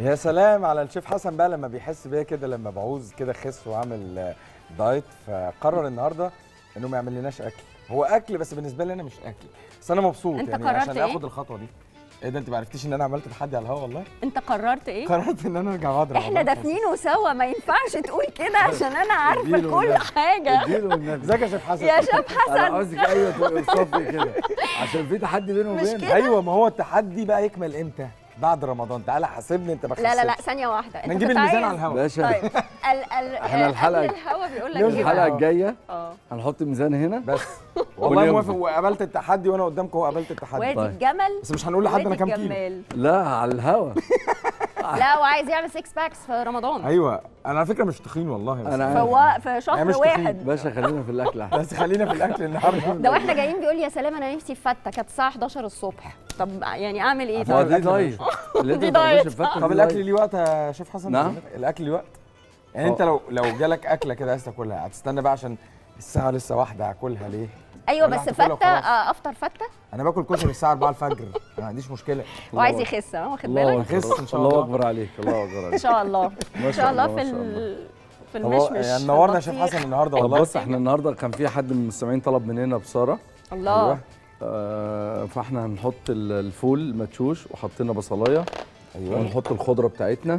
يا سلام على الشيف حسن بقى لما بيحس بيا كده لما بعوز كده اخس واعمل آه، دايت فقرر النهارده انه ما يعملناش اكل هو اكل بس بالنسبه لي انا مش اكل بس انا مبسوط أنت يعني قررت عشان إيه؟ اخد الخطوه دي ايه ده انت ما عرفتيش ان انا عملت تحدي على الهوا والله انت قررت ايه قررت ان انا ارجع بعد احنا رمضان دافنينه سوا ما ينفعش تقول كده عشان انا عارفه اديله كل النبي. حاجه اديله النبي ازيك يا شيف حسن يا شاب انا حسن عاوزك ايوه تبقى صفي كده عشان في تحدي بينه مش وبينك كده؟ ايوه ما هو التحدي بقى يكمل امتى بعد رمضان تعالى حاسبني انت بخسرت لا لا لا ثانيه واحده احنا نجيب الميزان على الهوا باشا طيب ال ال إحنا الحلقة- قبل الهوا بيقول لك نوزن ايه الحلقه بقى؟ الجايه اه هنحط ميزان هنا بس والله ونوزن. موافق وقبلت التحدي وانا قدامكم وقبلت التحدي وادي طيب. الجمل بس مش هنقول لحد انا وادي كام كيلو الجمال لا على الهوا لا وعايز يعمل 6 باكس في رمضان ايوه انا على فكره مش تخين والله بس أنا في, عارف. وا- في يعني شهر مش تخين. واحد باشا خلينا في الاكل احسن بس خلينا في الاكل النهارده ده واحنا جايين بيقول لي يا سلام انا نفسي في فته كانت الساعه 11 الصبح طب يعني اعمل ايه ما هو طيب دي دايت اللي انت دي ما تعرفش دايت. الفتة طب دي الاكل دايت. ليه وقت يا شيف حسن نعم. الاكل ليه وقت يعني انت لو لو جالك اكله كده عايز تاكلها هتستنى بقى عشان الساعه لسه واحده هاكلها ليه ايوه ولا بس هتاكلها فته وخلاص. آه، افطر فته انا باكل كشري الساعه 4 الفجر ما عنديش مشكله وعايز يخس ها واخد الله بالك أخس اكبر إن شاء الله الله. اكبر عليك الله اكبر ان عليك شاء الله ما ان شاء الله في ما شاء الله. ال- في طب هو- المشمش يعني نورنا يا شيف البطيخ. حسن النهارده طب والله بص احنا النهارده كان في حد من المستمعين طلب مننا بصاره الله آه فاحنا هنحط ال- الفول مدشوش وحطينا بصلايه ايوه ونحط الخضره بتاعتنا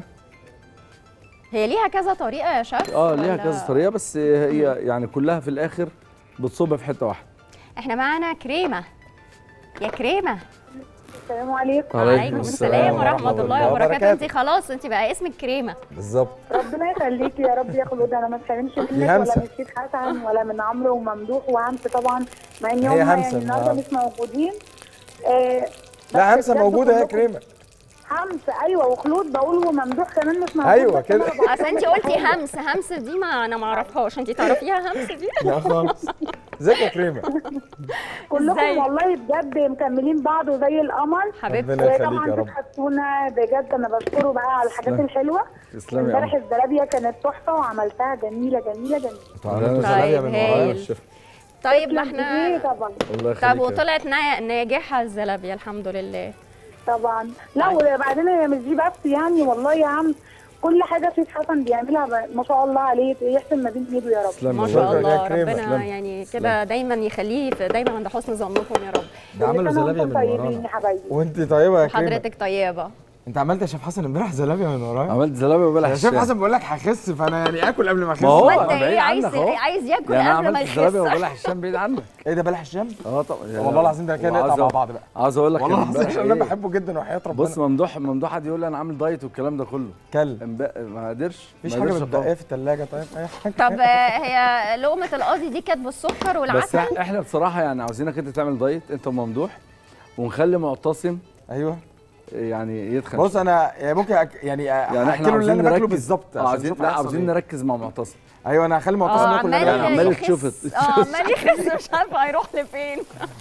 هي ليها كذا طريقه يا شيف اه ليها ولا- كذا طريقه بس هي يعني كلها في الاخر بتصب في حته واحده احنا معانا كريمه يا كريمه السلام عليكم وعليكم السلام ورحمه الله وبركاته وبركاته. انت خلاص انت بقى اسمك كريمه بالظبط ربنا يخليكي يا رب يا خلود انا ما اتكلمش منك دي ولا همسة. من شيخ حسن ولا من عمرو وممدوح وهمسه طبعا مع ان هي هم همسة يعني النهارده النهاردة. مش موجودين آه لا بس همسه بجد موجوده يا كلكم- كريمه همسه ايوه وخلود بقول وممدوح كمان مش موجود أيوة بس أنا كده. بقول اصل انت لك قلتي حاجة. همس همس دي ما انا ما اعرفهاش انت تعرفيها همس دي لا خالص ازيك يا كريمه كلكم إزاي؟ والله بجد مكملين بعض زي القمر حبيبتي ربنا يخليك وطبعا يا رب بتحسونا بجد انا بشكره بقى على الحاجات تسلمي. الحلوه تسلمي يا امبارح قمر. الزلابيه كانت تحفه وعملتها جميله جميله جميله انتوا عملتوا طيب، زلابيه من هايل. ورايا الشيف. طيب ما تسلم احنا إيديه طبعا الله طب يخليك يا وطلعت نا- ناجحه الزلابيه الحمد لله طبعا لا وبعدين هي مش دي بس يعني والله يا عم كل حاجه شيخ حسن بيعملها ب- ما شاء الله عليه يحسن ما بين ايده يا رب تسلمي ما يا شاء رب. شكراً يا الله كريمة. ربنا تسلمي. يعني كده دايما يخليه في- دايما عند حسن ظنكم يا رب ده عملوا كل سنة زلابيه وانتم من طيبين ورانا يا حبايبي وانت طيبه يا كريمه حضرتك طيبه انت عملت يا شيف حسن امبارح زلابيه من ورايا عملت زلابيه وبلح يا شيف الشام. حسن بقول لك هخس فانا يعني اكل قبل ما اخس ما هو وانت بعيد ايه عايز عنك أهو. عايز ياكل يعني انا قبل ما عملت زلابيه يخس وبلح الشام بعيد عنك ايه ده بلح الشام اه طبعا والله العظيم ده كده وعاوز نقطع مع أ- بعض بقى عاوز اقول لك والله كان العظيم امبارح عشان انا إيه؟ بحبه جدا وحياه ربنا بص ممدوح ممدوح قعد يقول لي انا عامل دايت والكلام ده كله كل امبارح ما قدرش مفيش ما حاجه قدرش بتبقى في الثلاجه طيب اي حاجه طب آه، هي لقمه القاضي دي كانت بالسكر بس والعسل إح- احنا بصراحه يعني عاوزينك انت تعمل دايت انت وممدوح ونخلي معتصم ايوه يعني يدخل بص انا يعني ممكن أك... يعني يعني احنا اكله اللي عاوزين انا باكله نركز بالظبط آه، عشان عاوزين نشوف لا هيحصل عاوزين إيه. نركز مع معتصم ايوه انا هخلي معتصم اه ياكل اللي عمال انا يعني باكله. عمال يخس. تشوف- اه عمال يخس مش عارفه هيروح لفين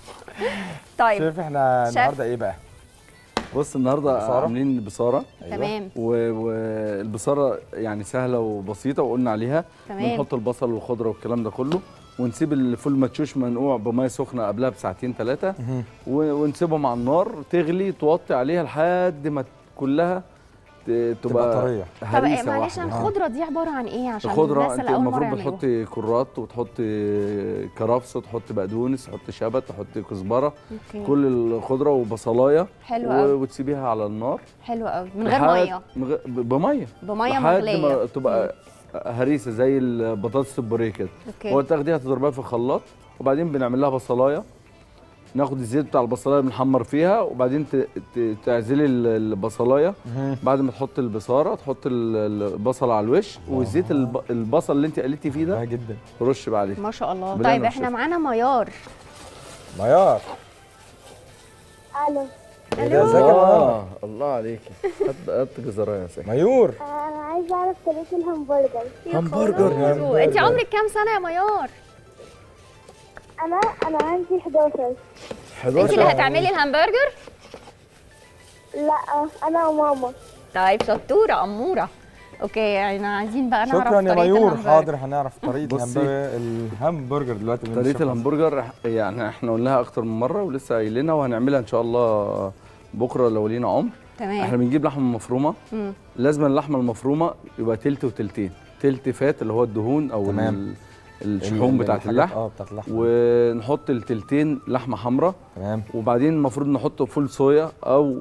طيب شايف احنا شيف. النهارده ايه بقى بص النهارده بصارة؟ عاملين بصاره تمام و- والبصاره يعني سهله وبسيطه وقلنا عليها تمام بنحط البصل والخضره والكلام ده كله ونسيب الفول مدشوش منقوع بميه سخنه قبلها بساعتين ثلاثه ونسيبهم على النار تغلي توطي عليها لحد ما كلها ت- تبقى تبقى طريه طب هريسه معلش واحده الخضره دي عباره عن ايه عشان الخضره الناس انت اللي اول مره المفروض يعملوها بتحطي كرات وتحطي كرفس وتحطي بقدونس تحطي شبت تحطي كزبره اوكي كل الخضره وبصلايه حلو و- قوي وتسيبيها على النار حلو قوي من غير لحد- ميه من غير- ب- بميه بميه لحد مغليه ما تبقى هريسه زي البطاطس البوريه كده اوكي وتاخديها تضربيها في الخلاط وبعدين بنعمل لها بصلايه ناخد الزيت بتاع البصلايه بنحمر فيها وبعدين ت- ت- تعزلي ال- البصلايه بعد ما تحط البصاره تحط ال- البصل على الوش وزيت الب- البصل اللي انت قليتي فيه ده ده جدا رش بقى عليه ما شاء الله بالله طيب أنا احنا شايف. معانا ميار ميار الو ايه ده ازيك يا ميار الله الله عليكي هات هات جزرايه يا سيدي ميور انا عايزه اعرف طريقه الهمبرجر همبرجر، همبرجر انت عمرك كام سنه يا ميار انا انا عندي 11 انت اللي هتعملي الهمبرجر لا انا وماما طيب شطوره اموره اوكي يعني عايزين بقى نعرف شكرا يا طريقة ميور الهمبرجر. حاضر هنعرف طريقه بصي. الهمبرجر الهمبرجر دلوقتي من طريقه الشيف الهمبرجر يعني احنا قلناها اكتر من مره ولسه قايلينها وهنعملها ان شاء الله بكره لو لينا عمر احنا تمام بنجيب لحمه مفرومه مم. لازم اللحمه المفرومه يبقى تلت وتلتين تلت فات اللي هو الدهون او تمام. ال- الشحوم ال- بتاعت الحاجات- اللحم اه بتاعت اللحم ونحط التلتين لحمه حمراء تمام وبعدين المفروض نحط فول صويا او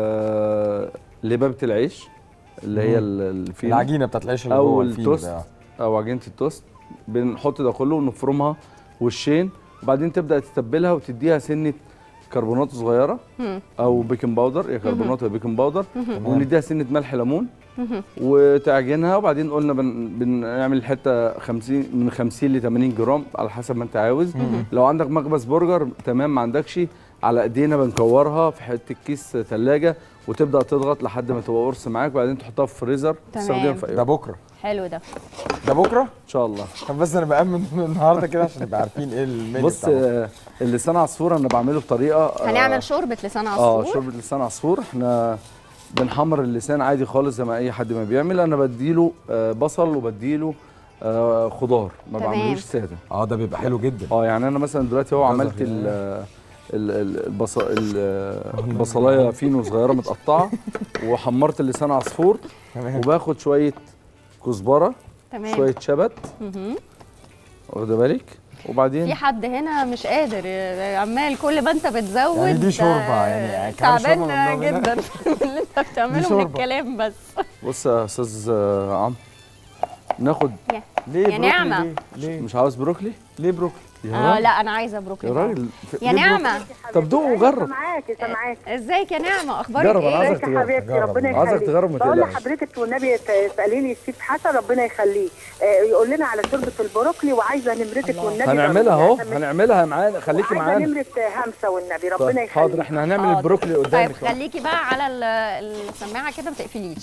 آه لبابه العيش اللي هي مم. ال- الفينو العجينه بتاعت العيش اللي أو جوه الفينو التوست. ده. او عجينه التوست بنحط ده كله ونفرمها وشين وبعدين تبدا تتبلها وتديها سنه كربونات صغيره مم. او بيكنج باودر يا كربونات يا بيكنج باودر تمام. ونديها سنه ملح ليمون مهم. وتعجنها وبعدين قلنا بن بنعمل الحته 50 من 50 ل 80 جرام على حسب ما انت عاوز لو عندك مخبز برجر تمام ما عندكش على ايدينا بنكورها في حته كيس ثلاجه وتبدا تضغط لحد ما تبقى قرص معاك وبعدين تحطها في الفريزر تمام. تستخدمها في اي ده وقت بكره حلو ده ده بكره ان شاء الله طب بس انا بامن من النهارده كده عشان نبقى عارفين ايه المنيو بص بتاعه. آه، اللسان عصفور انا بعمله بطريقه آه، هنعمل شوربه لسان اه عصفور شوربه لسان عصفور احنا بنحمر اللسان عادي خالص زي ما اي حد ما بيعمل انا بديله آه، بصل وبديله آه، خضار ما تمام. بعملوش ساده اه ده بيبقى حلو جدا اه يعني انا مثلا دلوقتي هو جزر عملت ال ال- ال- البص... ال- البصلايه فينو صغيره متقطعه وحمرت اللسان عصفور تمام وباخد شويه كزبره تمام شويه شبت مهم. واخده بالك في وبعدين حد هنا مش قادر آه، عمال كل ما انت بتزود يعني دي شوربة، آه، يعني كمان شوربة تعبان ممنوع منها. جدا اللي انت بتعمله من شوربة. الكلام بس بص يا استاذ آه، عمرو ناخد ليه يا بروكلي نعمة. ليه ليه, مش عاوز بروكلي ليه بروكلي يا اه راجل لا انا عايزه بروكلي يا راجل يا ليه نعمه طب دوق وجرب سامعاكي سامعاكي ازيك يا نعمه اخبارك جرب، أنا ايه عايزك ازيك تجرب. يا حبيبتي جرب. ربنا عايزك يخليك تجرب ما بقول تقلقش. لحضرتك والنبي تساليني الشيف حسن ربنا يخليه آه، يقول لنا على شوربه البروكلي وعايزه نمرتك والنبي هنعملها اهو ضروري. هنعملها معانا خليكي وعايزة معانا نمره همسه والنبي ربنا طيب يخليك حاضر احنا هنعمل حاضر. البروكلي طيب قدامك أهو. خليكي بقى على ال- السماعه كده ما تقفليش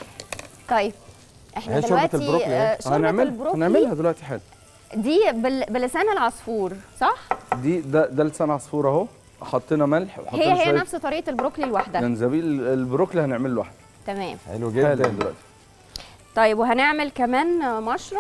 طيب احنا هي شوربة دلوقتي البروكلي أهي. آه، شوربه هنعمل البروكلي هنعملها دلوقتي حالا دي بال... بلسان العصفور صح دي ده ده لسان عصفور اهو حطينا ملح هي وحطينا هي شويه نفس طريقه البروكلي لوحدها جنزبيل البروكلي هنعمل لوحده تمام حلو حالا جدا دلوقتي طيب وهنعمل كمان آه، مشروم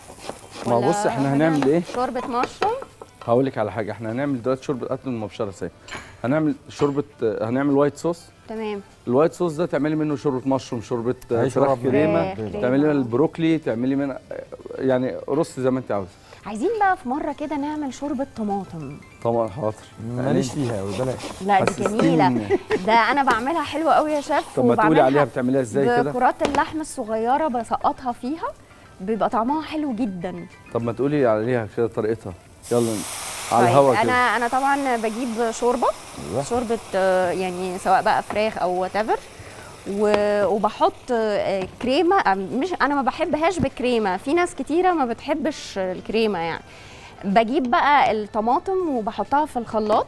ما ولا بص احنا هنعمل ايه شوربه مشروم هقول لك على حاجه احنا هنعمل دلوقتي شوربه قتل المبشره ساي هنعمل شوربه هنعمل وايت صوص تمام الوايت صوص ده تعملي منه شوربه مشروم شوربه أي فراخ شوربة. كريمه فراخ تعملي كريمة. منها البروكلي تعملي منها يعني رص زي ما انت عاوزه عايزين بقى في مره كده نعمل شوربه طماطم طبعا حاضر ماليش فيها قوي بلاش لا دي حسستيني جميله إن- ده انا بعملها حلوه قوي يا شيف طب ما تقولي وبعملها عليها بتعمليها ازاي كده بكرات اللحم الصغيره بسقطها فيها بيبقى طعمها حلو جدا طب ما تقولي عليها كده طريقتها يلا على طيب، الهوا انا كده انا طبعا بجيب شوربه أيوة. شوربه آه، يعني سواء بقى فراخ او وات وبحط آه، كريمه آه، مش انا ما بحبهاش بكريمه في ناس كتيره ما بتحبش الكريمه يعني بجيب بقى الطماطم وبحطها في الخلاط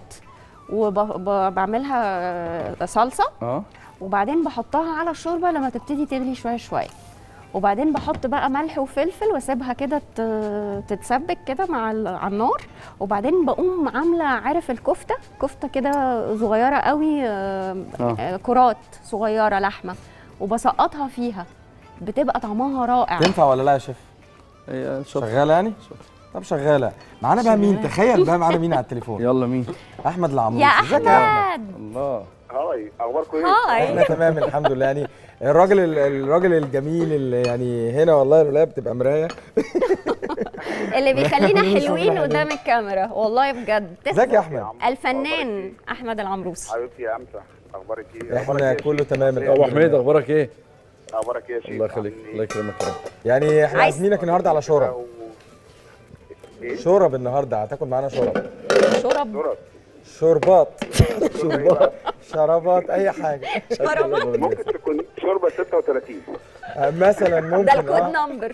وبعملها صلصه اه وبعدين بحطها على الشوربه لما تبتدي تغلي شويه شويه وبعدين بحط بقى ملح وفلفل واسيبها كده ت- تتسبك كده مع ال- على النار وبعدين بقوم عامله عارف الكفته كفته كده صغيره قوي آه، آه. آه، كرات صغيره لحمه وبسقطها فيها بتبقى طعمها رائع تنفع ولا لا يا شيف هي شاطر شغاله يعني طب شغاله معانا بقى مين شغالة. تخيل بقى معانا مين على التليفون يلا مين احمد العمروسي يا ازيك يا احمد احمد الله هاي اخباركم ايه؟ هاي احنا تمام الحمد لله يعني الراجل ال- الراجل الجميل اللي يعني هنا والله الولايه بتبقى مرايه اللي بيخلينا بنقول حلوين شغل قدام الكاميرا والله بجد ازيك يا احمد الفنان احمد العمروسي حبيبتي يا امسح اخبارك ايه؟ احنا أخبارك إيه؟ كله تمام ابو حميد اخبارك ايه اخبارك ايه يا شيخ؟ الله يخليك عاملين الله إيه؟ يكرمك يا رب يعني احنا عايز- عازمينك النهارده على شرب و- ايه؟ شرب النهارده هتاكل معانا شرب شرب دورك شربات شربات شربات اي حاجه شرب ممكن تكون شوربه 36 آه، مثلا ده ممكن الكود اه نمبر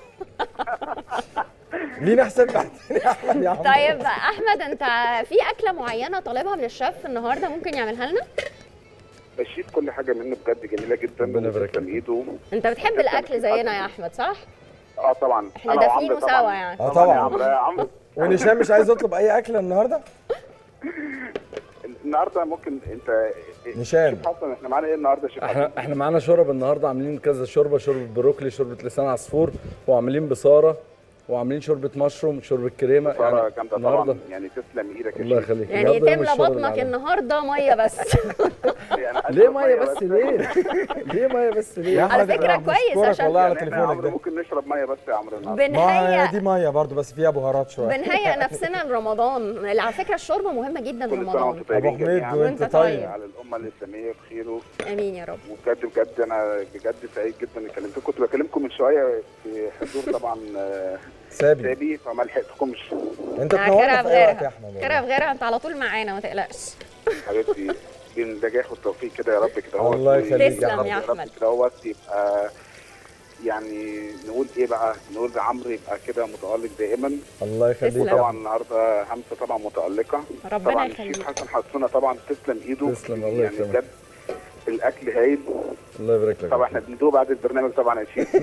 لينا حساب بعدين يا احمد يا عم طيب احمد انت في اكله معينه طالبها من الشيف النهارده ممكن يعملها لنا مشيت كل حاجه منه بجد جميله جدا ربنا يبارك وتسلم فيك. ايده انت بتحب الاكل زينا يا احمد صح اه طبعا احنا أنا دافيين وعمرو سوا طبعاً. يعني اه يا طبعا عمرو يا عمرو ونشام مش عايز يطلب اي اكله النهارده النهارده ممكن انت نشام. شوف حسن احنا معانا ايه النهارده يا شيخ حسن؟ احنا احنا معانا شورب النهارده عاملين كذا شوربه شوربه بروكلي شوربه لسان عصفور وعاملين بصاره وعاملين شوربه مشروم شوربه كريمه ساره جامده طبعا النهارده يعني تسلم ايدك يا الله شيخ. يخليك يعني النهاردة يوم تملى الشغل بطنك العالمي. النهارده ميه بس يعني أشرب ليه ميه بس بس ليه؟ ليه ميه بس يا ليه؟ على أحمد، فكرة إحنا كويس بنشكرك عشان- والله على يعني احنا يا تليفونك عمرو ده ممكن نشرب ميه بس يا عمرو النهارده ما هي بنهيئ دي ميه برضه بس فيها بهارات شويه بنهيئ نفسنا لرمضان على فكره الشوربه مهمه جدا كل سنه وانتم رمضان ابو طيبين حميد جميعا وانت وانت طيب طيب. على الامه الاسلاميه بخير و- امين يا رب وبجد بجد انا بجد سعيد جدا اني كلمتكم كنت بكلمكم من شويه في حضور طبعا آه، سابي سابي فما لحقتكمش انت مع تنورنا خيرها في اي وقت يا بغيرها احمد خيرها بغيرها انت على طول معانا ما تقلقش حبيبتي بالنجاح والتوفيق كده يا رب كده هو الله يخليك يا تسلم يا رب أحمد. كده هو يبقى يعني نقول ايه بقى نقول عمرو يبقى كده متالق دائما الله يخليك تسلم. يا طبعا أحمد. النهارده همسه طبعا متالقه ربنا طبعا يخليك. الشيف حسن حسونه طبعا تسلم ايده تسلم، الله يعني يكرمك. بجد الاكل هايل الله يبارك لك طبعا احنا بندوق بعد البرنامج طبعا يا شيف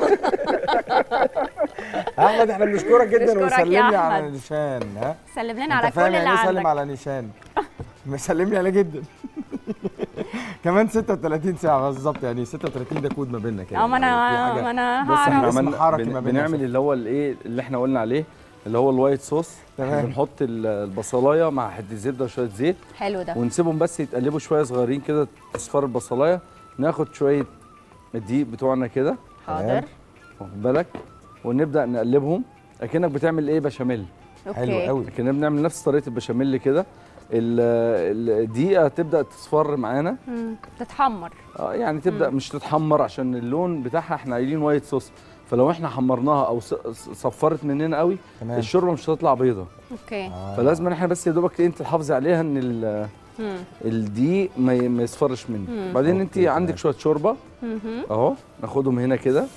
احمد احنا بنشكرك جدا بنشكرك وسلم يا لي على أحمد. نيشان ها سلم لنا على انت كل فاهم اللي يعني ايه سلم عندك على نيشان مسلم لي عليه جدا كمان 36 ساعه بالظبط يعني 36 ده كود ما بيننا كده اه ما يعني في انا حاجة. ما انا بس احنا هعرف اسم عملنا حركي بن- ما بيننا بنعمل اللي هو الايه اللي احنا قلنا عليه اللي هو الوايت صوص تمام. بنحط ال- البصلايه مع حته زبده وشويه زيت حلو ده ونسيبهم بس يتقلبوا شويه صغيرين كده تصفر البصلايه ناخد شويه الدقيق بتوعنا كده حاضر واخد بالك ونبدا نقلبهم اكنك بتعمل ايه بشاميل حلو اوكي قوي اكننا بنعمل نفس طريقه البشاميل كده ال- الدقيقه تبدا تصفر معانا مم. تتحمر اه يعني تبدا مش تتحمر عشان اللون بتاعها احنا قايلين وايت صوص فلو احنا حمرناها او ص- ص- صفرت مننا قوي تمام الشوربه مش هتطلع بيضه اوكي آه. فلازم احنا بس يا دوبك انت تحافظي عليها ان ال- مم. الدقيق ما ي- ما يصفرش منك مم. بعدين انت أوكي، عندك تمام. شويه شوربه مهم. اهو ناخدهم هنا كده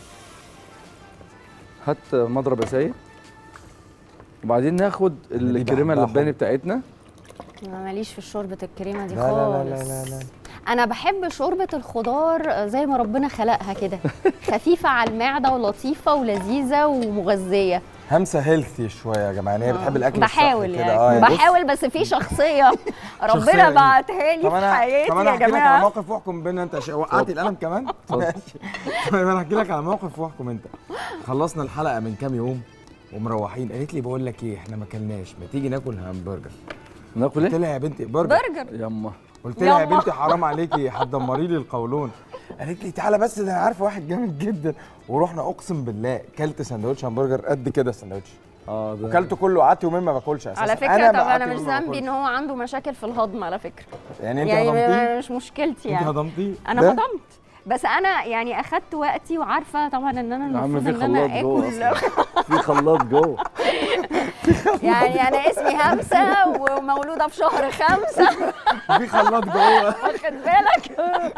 هات مضرب يا سيد وبعدين ناخد دي الكريمه بحبها اللباني حب. بتاعتنا انا ماليش في شوربه الكريمه دي لا لا خالص لا لا لا لا انا بحب شوربه الخضار زي ما ربنا خلقها كده خفيفه على المعده ولطيفه ولذيذه ومغذيه همسه هيلثي شويه يا جماعه يعني هي بتحب الاكل الصحي بحاول كده. يعني اه بص. بحاول بس في شخصيه شخصية ربنا إيه؟ بعتها لي طب في انا حياتي طب انا يا احكي لك على جماعه موقف واحكم بينا انت عشان وقعتي القلم كمان ماشي طيب انا احكي لك على موقف واحكم انت خلصنا الحلقه من كام يوم ومروحين قالت لي بقول لك ايه احنا ما اكلناش ما تيجي ناكل همبرجر ناكل قلت ايه؟ لها يا بنتي برجر برجر يما قلت لها يا يلا. بنتي حرام عليكي هتدمري لي القولون قالت لي تعالى بس ده انا عارفه واحد جامد جدا ورحنا اقسم بالله كلت سندوتش همبرجر قد كده السندوتش اه ده وكلته كله قعدت يومين ما باكلش اساسا على فكره طب قعدت انا مش يومين ما ذنبي ان باكلش. هو عنده مشاكل في الهضم على فكره يعني انت يعني هضمتيه مش مشكلتي انت يعني هضمتيه انا ده؟ هضمت بس انا يعني اخدت وقتي وعارفه طبعا ان انا يا عم المفروض في ان انا خلاط جوه اكل اصلا في خلاط جوه يعني انا اسمي همسه ومولوده في شهر خمسة في خلاط جوه واخد بالك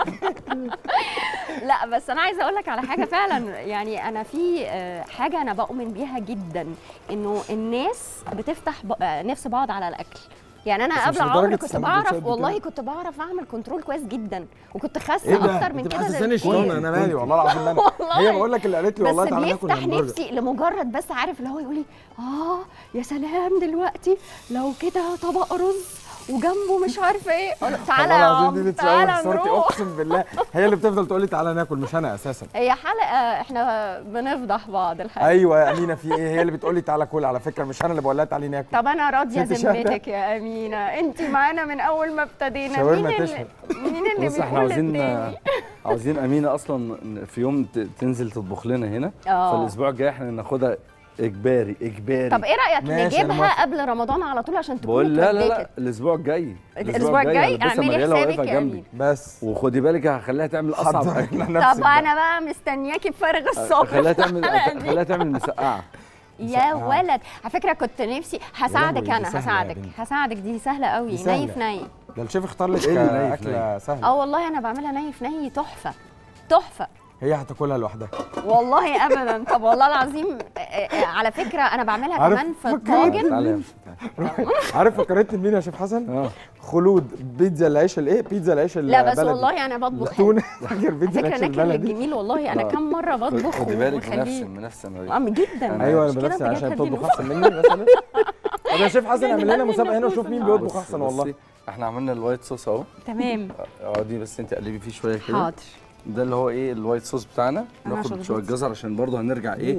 لا بس انا عايزه اقول لك على حاجه فعلا يعني انا في آه، حاجه انا بؤمن بيها جدا انه الناس بتفتح ب- آه، نفس بعض على الاكل يعني انا بس مش قبل لدرجة عمري كنت السندوتشات بعرف دي والله كده. كنت بعرف اعمل كنترول كويس جدا وكنت خاسه ايه ده؟ اكتر من انت كده محسساني بكتير. شطانه انا مالي والله العظيم مالي والله. هي بقول لك اللي قالت لي والله بس تعالى ناكل بيفتح همبرجر نفسي لمجرد بس عارف اللي هو يقول لي اه يا سلام دلوقتي لو كده طبق رز وجنبه مش عارفه ايه أقول له تعالى يا والله العظيم دي عم بتصور تعالى صورتي نروح اقسم بالله هي اللي بتفضل تقول لي تعالى ناكل مش انا اساسا هي حلقه احنا بنفضح بعض الحقيقه ايوه يا امينه في ايه هي اللي بتقول لي تعالى كل على فكره مش انا اللي بقول لها تعالي ناكل طب انا راضيه ست شهر. ذمتك يا امينه انت معانا من اول ما ابتدينا شاورما مين اللي تشهد. مين اللي بص احنا بيقول عاوزين التاني عاوزين امينه اصلا في يوم ت- تنزل تطبخ لنا هنا اه فالاسبوع الجاي احنا ناخدها اجباري اجباري طب ايه رايك ماشي، أنا نجيبها موافق. قبل رمضان على طول عشان تكون بقول لا لا لا اتغديتت؟ الاسبوع الجاي الاسبوع الجاي هلبسها اعملي مريالة حسابك واقفة يا جنبي امين بس وخدي بالك هخليها تعمل اصعب حضر اكل نفسك طب بقى. انا بقى مستنياكي بفارغ الصبر خليها تعمل الحلقة دي. خليها تعمل مسقعه يا مسقعة. ولد على فكره كنت نفسي هساعدك دي انا سهلة يا هساعدك بنتي. هساعدك دي سهله قوي دي سهلة. نايف نايف ده الشيف اختار لك إيه اللي نايف اكله سهله اه والله انا بعملها نايف ناي تحفه تحفه هي هتاكلها لوحدها والله ابدا طب والله العظيم آه، آه، على فكره انا بعملها عارف كمان في فكرت؟ الطاجن تعالى يا مش- عارف فكرتني بمين يا شيف حسن اه خلود بيتزا العيش الايه بيتزا العيش لا بس البلدي. والله انا بطبخ حلو تونه فاكر على بيتزا فكره العيش ناكل البلدي الجميل والله انا آه. كم مره بطبخ خدي بالك منافسه وبخليه منافسه اه جدا ايوه انا مش كده بنفسي بجد عشان هديله. تطبخ احسن مني مثلا طب يا شيف حسن اعمل لنا بجد مسابقه هنا النفوس وشوف مين النهاردة. بيطبخ احسن والله بصي، احنا عملنا الوايت صوص اهو تمام اقعدي بس انت قلبي فيه شويه كده حاضر ده اللي هو ايه الوايت صوص بتاعنا أنا ناخد عشان شويه بص. جزر عشان برضه هنرجع ايه ايه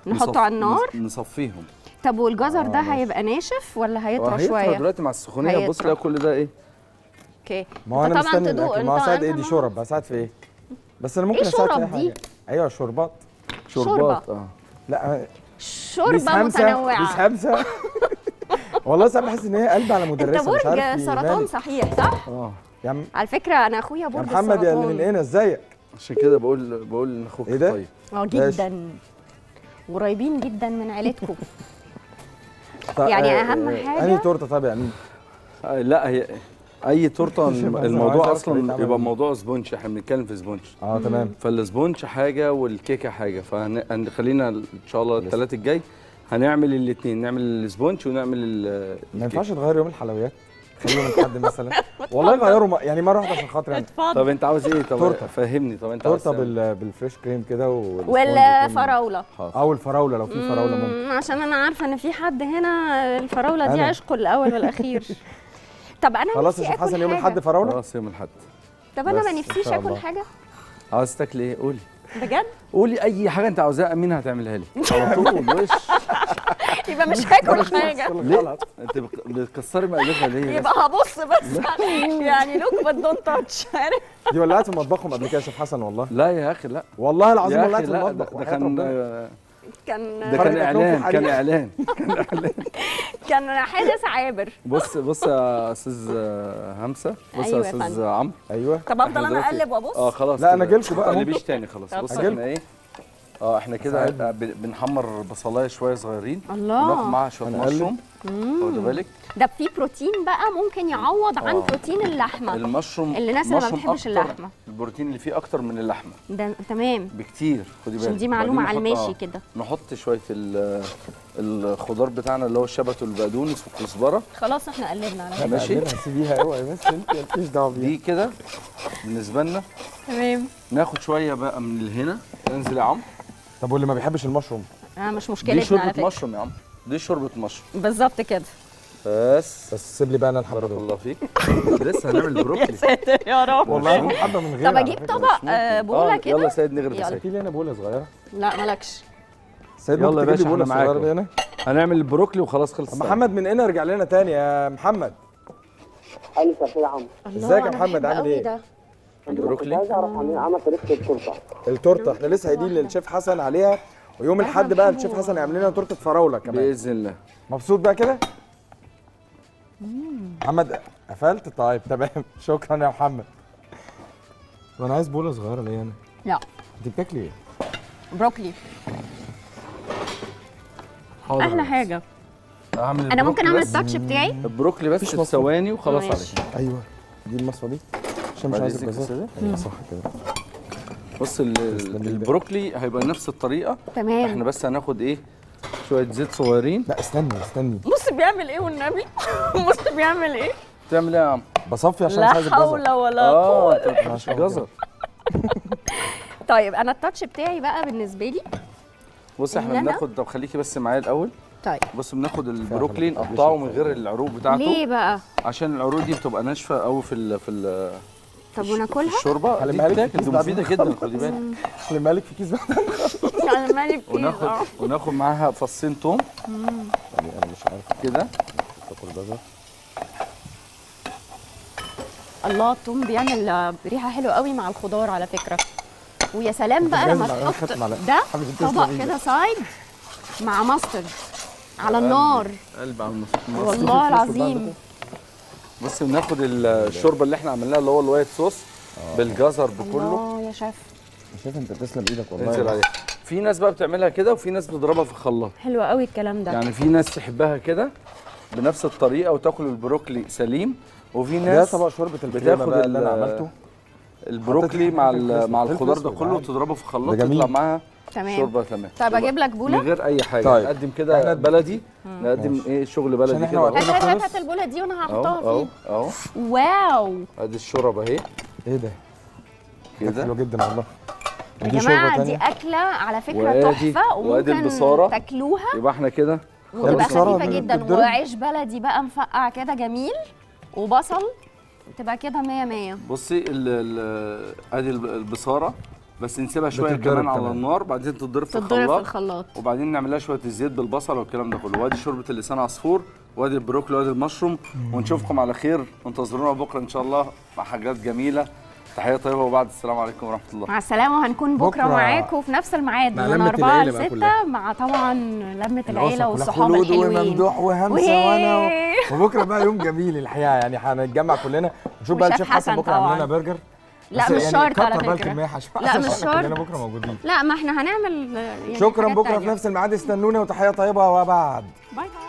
نحطه نصف- على النار نص- نصفيهم طب والجزر ده آه، ماشي. هيبقى ناشف ولا هيطرى وهيطرى شويه دلوقتي مع السخونيه بص هيطرى. لا كل ده ايه اوكي ما هو أنت انا طبعاً مستني تدوق، الاكل ما هو أنت- ساعد ايه أنت دي ما- شرب بساعد في ايه بس انا ممكن إيه اساعد في شرب اي دي؟ حاجه ايوه شربات شوربات اه لا بيس شوربه همسة، بيس متنوعه همسه والله ساعات بحس ان هي قلب على انت مدرسه مش عارف برج في سرطان مالك. صحيح صح اه يا عم على فكره انا اخويا يا برج محمد يا اللي من السرطان هنا ازيك عشان كده بقول بقول ان اخوك إيه ده؟ طيب اه ماشي. جدا قريبين جدا من عيلتكم طيب، يعني آه، أهم آه، حاجة- انهي تورته طب يعني آه، لا هي اي تورته مش عايز الموضوع أعرف اصلا طريقة يبقى عمل. موضوع سبونج احنا بنتكلم في سبونج اه تمام فالسبونج حاجه والكيكه حاجه فخلينا ان شاء الله الثلاث الجاي هنعمل الاثنين نعمل السبونج ونعمل ال- ما الكيكه ينفعش تغير يوم الحلويات خلي يوم الحد مثلا والله غيروا م- يعني مره واحده عشان خاطر يعني طب انت عاوز ايه طب تورتة. فهمني طب انت عاوز تورته تعمل- بال... بالفريش كريم كده والسبونج يكون- والفراوله حاضر. او الفراوله لو في فراوله ممكن مم، عشان انا عارفه ان في حد هنا الفراوله دي أنا. عشقه الاول والاخير طب انا خلاص يا نفسي شيخ حسن اكل يوم حاجه الحد فراوله خلاص يوم الاحد طب انا بس ما إن نفسيش شاء اكل الله. حاجه عاوز تاكلي ايه قولي بجد قولي اي حاجه انت عاوزاها امينه هتعملها لي على طول وش يبقى مش هاكل حاجه ليه انت بك- بتكسري مقاديرها ليه بس؟ يبقى هبص بس يعني لوك بس دونت تاتش عارف دي ولعت في مطبخهم قبل كده يا شيخ حسن والله لا يا اخي لا والله العظيم يا ولعت اخي في لا ده, المطبخ ده وحياة كان ربنا. كان ده فرق كان أكلهم في اعلان كان حريق. اعلان كان حادث عابر بص بص يا استاذ همسه بص أيوة يا يا استاذ فندم. عمرو ايوه طب افضل إحنا انا دلوقتي- اقلب وابص اه خلاص لا، أنا كده. جيلكوا بقى ما أهو. تقلبيش تاني خلاص طب بص أجيلكوا. احنا ايه اه احنا كده ساعدني. ب- بنحمر بصلايه شويه صغيرين الله. وناخد معاها شويه هنقلب. مشروم واخد بالك ده في بروتين بقى ممكن يعوض عن آه. بروتين اللحمه المشروم اللي الناس اللي ما مشروم بتحبش أكتر. اللحمة. البروتين اللي فيه اكتر من اللحمه ده تمام بكتير خدي بالك عشان دي معلومه وبعدين على نحط- الماشي آه، كده نحط شويه ال- الخضار بتاعنا اللي هو الشبت والبقدونس والكزبره خلاص احنا قلبنا على لا كده ماشي. ماشي هسيبيها اوعي بس انت مالكيش دعوه بيها دي كده بالنسبه لنا تمام ناخد شويه بقى من الهنا انزل يا عم طب واللي ما بيحبش المشروم آه مش دي مشكلتنا على شوربه فكره مشروم يا عم دي شوربه مشروم بالظبط كده بس بس سيب لي بقى انا الحبه بارك دول الله فيك لسه هنعمل بروكلي ساتر يا رب والله انا حبه من غير طب اجيب طبق آه بوله يلا كده سيد نغرف يلا. سيد في لي انا بوله صغيره لا مالكش سيد يلا ممكن يا تجيب لي باشا، بوله احنا معاك صغيره أهو. دي هنا هنعمل البروكلي وخلاص خلص طب محمد من هنا ارجع لنا تاني يا محمد علي صفي يا عم الله ازيك يا أنا محمد، بحب عامل قوي إيه؟ ده. البروكلي عايز اعرف عن عمل طريقه التورته التورته احنا لسه قايلين للشيف حسن عليها ويوم الاحد بقى الشيف حسن يعمل لنا تورته فراوله كمان باذن الله مبسوط بقى كده محمد قفلت طيب تمام شكرا يا محمد وانا عايز بوله صغيره ليه انا لا انت بتاكلي ايه بروكلي حاضر احلى حاجه اعمل انا ممكن اعمل بس. التاتش بتاعي البروكلي بس مفيش في مصر. ثواني وخلاص ماشي. عليك ايوه دي المصفى دي عشان مش بعد عايز إذنك يا الجزر ايوه صح كده بص ال- تسلم إيدك. البروكلي هيبقى نفس الطريقه تمام احنا بس هناخد ايه شويه زيت صغيرين لا استني استني بص بيعمل ايه والنبي بص بيعمل ايه تعمل ايه يا عم بصفي عشان مش لا عايز الجزر حول ولا اه قوه انت ما بتحبش الجزر طيب انا التاتش بتاعي بقى بالنسبه لي بص احنا إن أنا- بناخد طب خليكي بس معايا الاول طيب بص بناخد البروكلي ما تقلقش نقطعه من الفرق. غير العروق بتاعته ليه بقى عشان العروق دي بتبقى ناشفه قوي في ال في ال طب في وناكلها الشوربه خلي دي بالك بتاكل الكيس دي بعد مفيده ما جدا خدي بالك خلي بالك في كيس بقى انا مالي بكيس وناخد اه وناخد معاها فصين توم يعني انا مش عارف كده اكل جزر الله التوم بيعمل آه، ريحه حلوه قوي مع الخضار على فكره ويا سلام بقى لازم لما معلقة، تحط خدت معلقة. ده حبيبي تسلم طبق إيدك. كده سايد مع ماسترد على النار قلب على المص- والله العظيم بص بناخد ال- الشوربه اللي احنا عملناها اللي هو الوايت صوص بالجزر بكله الله يا شيف شايف انت تسلم ايدك انزل والله عليها في ناس بقى بتعملها كده وفي ناس بتضربها في الخلاط حلو قوي الكلام ده يعني في ناس تحبها كده بنفس الطريقه وتاكل البروكلي سليم وفي ده ناس طبق شوربه الكريمه بتاخد بقى اللي انا ال- عملته البروكلي مع ال- فلفل مع أسود. الخضار فلفل ده كله أسود. وتضربه في الخلاط ده جميل. تطلع معاها تمام شوربه تمام طيب اجيب لك من بوله غير اي حاجه طيب. نقدم كده احنا- بلدي نقدم ايه شغل بلدي عشان احنا كده وقتنا اهو هات هات خلص. هات البوله دي وانا اهو هحطها اهو فيه اهو واو ادي الشوربه اهي ايه ده كده حلو جدا والله يا ودي جماعه شوربة دي تانية. اكله على فكره وادي- تحفه وادي وممكن البصارة. تاكلوها يبقى احنا كده وتبقى البصارة خفيفه اللي جدا بتتضرب؟ وعيش بلدي بقى مفقع كده جميل وبصل تبقى كده مية مية بصي ال- ال- ادي الب- البصاره بس نسيبها شويه بتتضرب كمان على كمان. النار بعدين تتضرب في تتضرب في الخلاط الخلاط وبعدين نعمل لها شويه الزيت بالبصل والكلام ده كله وادي شوربه اللسان عصفور وادي البروكلي وادي المشروم ونشوفكم على خير وانتظرونا بكره ان شاء الله مع حاجات جميله تحيه طيبه وبعد السلام عليكم ورحمه الله مع السلامه وهنكون بكره, بكرة معاكم في نفس الميعاد مع من لمة 4 العيلة ل بقى 6 كلها. مع طبعا لمه العيله الأسرة كلها والصحاب خلود الحلوين وممدوح وهمسه وهي. وانا و... وبكره بقى يوم جميل الحقيقه يعني هنتجمع كلنا نشوف بقى وشيف الشيف حسن حسن بكره يعمل لنا طبعاً. برجر لا بس مش يعني شرط على كتر بقى فكرة. الكميه عشان لا، عشان مش احنا شرط. كلنا بكره موجودين لا ما احنا هنعمل يعني شكرا حاجات بكره في تانية. نفس الميعاد استنونا وتحيه طيبه وبعد باي باي